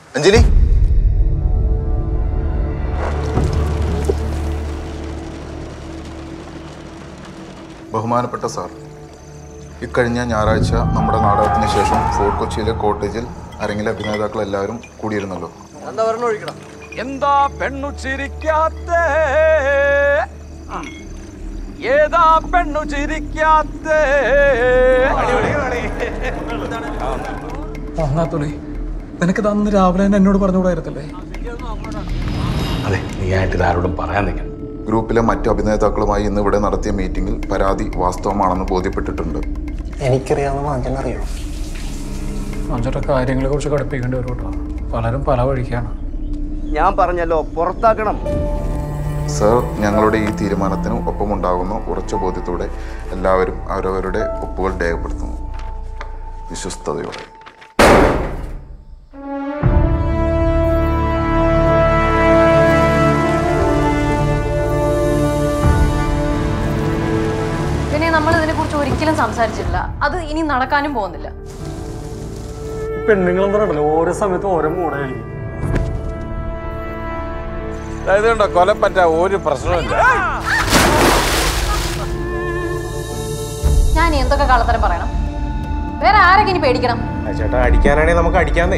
അഞ്ജലി ബഹുമാനപ്പെട്ട സാർ ഇക്കഴിഞ്ഞ ഞായറാഴ്ച നമ്മുടെ നാടകത്തിന് ശേഷം ഫോർട്ട് കൊച്ചിയിലെ കോട്ടേജിൽ അരങ്ങിലെ അഭിനേതാക്കൾ എല്ലാവരും കൂടിയിരുന്നല്ലോ എന്താ പറഞ്ഞു ഒഴിക്കണം എന്താ പെണ്ണു ചിരിക്കാത്ത ഏതാ പെണ്ണു ചിരിക്കാത്ത ഒന്നാത്തുള്ളി നിനക്കിത് അന്ന് രാവിലെ തന്നെ എന്നോട് പറഞ്ഞുകൂടായിരുന്നല്ലേ അതെ നീ ആയിട്ട് ഇത് ആരോടും പറയാൻ നിൽക്കണം ഗ്രൂപ്പിലെ മറ്റ് അഭിനേതാക്കളുമായി ഇന്ന് ഇവിടെ നടത്തിയ മീറ്റിംഗിൽ പരാതി വാസ്തവമാണെന്ന് ബോധ്യപ്പെട്ടിട്ടുണ്ട് എനിക്കറിയാവുന്ന മാഞ്ചനറിയോ അഞ്ചോട്ടെ കാര്യങ്ങളെ കുറിച്ച് കടുപ്പിക്കേണ്ടി വരും കേട്ടോ പലരും പല വഴിക്കാണ് ഞാൻ പറഞ്ഞല്ലോ പുറത്താക്കണം സർ ഞങ്ങളുടെ ഈ തീരുമാനത്തിന് ഒപ്പമുണ്ടാകുന്ന ഉറച്ച ബോധ്യത്തോടെ എല്ലാവരും അവരവരുടെ ഒപ്പുകൾ രേഖപ്പെടുത്തുന്നു വിശ്വസ്തയോടെ പിന്നെ നമ്മൾ ഇതിനെക്കുറിച്ച് ഒരിക്കലും സംസാരിച്ചിട്ടില്ല അത് ഇനി നടക്കാനും പോകുന്നില്ല പെണ്ണുങ്ങളെന്ന് പറഞ്ഞല്ലോ ഓരോ സമയത്ത് ഓരോ മൂടായിരിക്കും അതായത് കണ്ടോ കൊലപ്പറ്റ ഒരു പ്രശ്നമില്ല ഞാൻ ഇനി എന്തൊക്കെ കള്ളത്തരം പറയണം വേറെ ആരൊക്കെ ഇനി പേടിക്കണം ചേട്ടാ അടിക്കാനാണെങ്കിൽ നമുക്ക് അടിക്കാന്നേ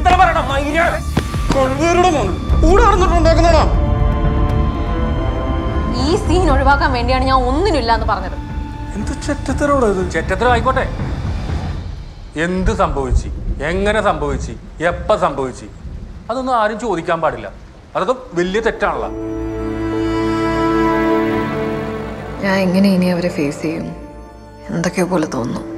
ഈ സീൻ ഒഴിവാക്കാൻ വേണ്ടിയാണ് ഞാൻ ഒന്നിനില്ല എന്ന് പറഞ്ഞത് എന്ത് ചെറ്റത്തരോട് ഇത് ചെറ്റത്തരം ആയിക്കോട്ടെ എന്ത് സംഭവിച്ചു എങ്ങനെ സംഭവിച്ചു എപ്പ സംഭവിച്ചു അതൊന്നും ആരും ചോദിക്കാൻ പാടില്ല അതൊക്കെ വലിയ തെറ്റാണല്ലോ ഞാൻ എങ്ങനെ ഇനി അവരെ ഫേസ് ചെയ്യും എന്തൊക്കെയോ പോലെ തോന്നുന്നു